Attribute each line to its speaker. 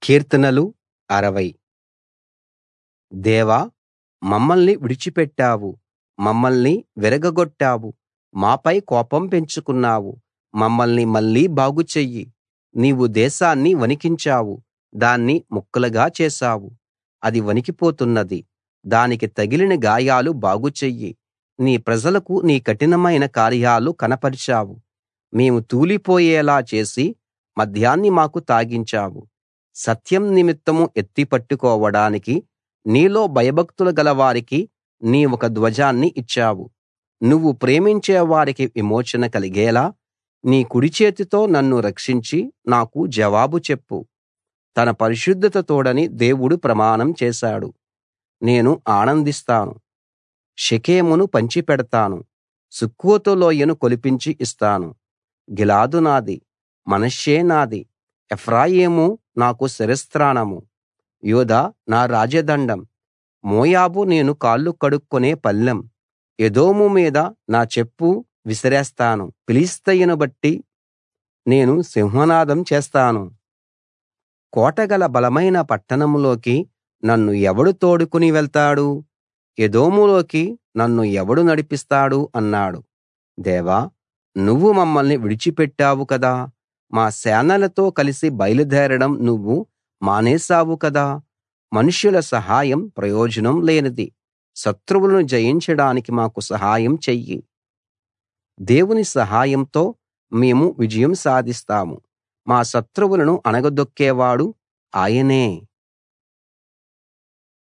Speaker 1: కీర్తనలు 60 దేవా మమ్మల్ని విడిచిపెట్టావు మమ్మల్ని విరగగొట్టావు మాపై కోపం పెంచుకున్నావు మమ్మల్ని మళ్ళీ బాగు చెయ్యి నీవు దేశాన్ని వణికించావు దాన్ని ముక్కలుగా చేశావు అది వణికిపోతున్నది దానికి తగిలిన గాయాలు బాగు చెయ్యి నీ ప్రజలకు నీ కఠినమైన కార్యాలు కనపరిచావు మేము తూలిపోయేలా చేసి మద్యాన్ని మాకు తాగించావు సత్యం నిమిత్తం ఎత్తి పట్టుకోవడానికి నీలో భయభక్తులు గలవారికి నీవొక ధ్వజాన్ని ఇచ్చావు నువ్వు ప్రేమించే వారికి విమోచన కలిగేలా నీ కుడిచేతితో నన్ను రక్షించి నాకు జవాబు చెప్పు తన పరిశుద్ధత తోడని దేవుడు ప్రమాణం చేశాడు నేను ఆనందిస్తాను షెకెమును పంచిపెడతాను సుక్కోతు లోయను కొలిపించి ఇస్తాను గిలాదు నాది మనష్షే నాది ఎఫ్రాయిము నాకు శిరస్త్రాణం యూదా నా రాజదండం మోయాబు నేను కాళ్ళు కడుక్కునే పళ్ళెం ఎదోము మీద నా చెప్పు విసిరేస్తాను ఫిలిష్తీయుని బట్టి నేను సింహనాదం చేస్తాను కోటగల బలమైన పట్టణంలోకి నన్ను ఎవడు తోడుకుని వెళ్తాడు ఎదోములోకి నన్ను ఎవడు నడిపిస్తాడు అన్నాడు దేవా నువ్వు మమ్మల్ని విడిచిపెట్టావు కదా మా సేనలతో కలిసి బయలుదేరడం నువ్వు మానేశావు కదా మనుష్యుల సహాయం ప్రయోజనం లేనిది శత్రువులను జయించడానికి మాకు సహాయం చెయ్యి దేవుని సహాయంతో మేము విజయం సాధిస్తాము మా శత్రువులను అణగదొక్కేవాడు ఆయనే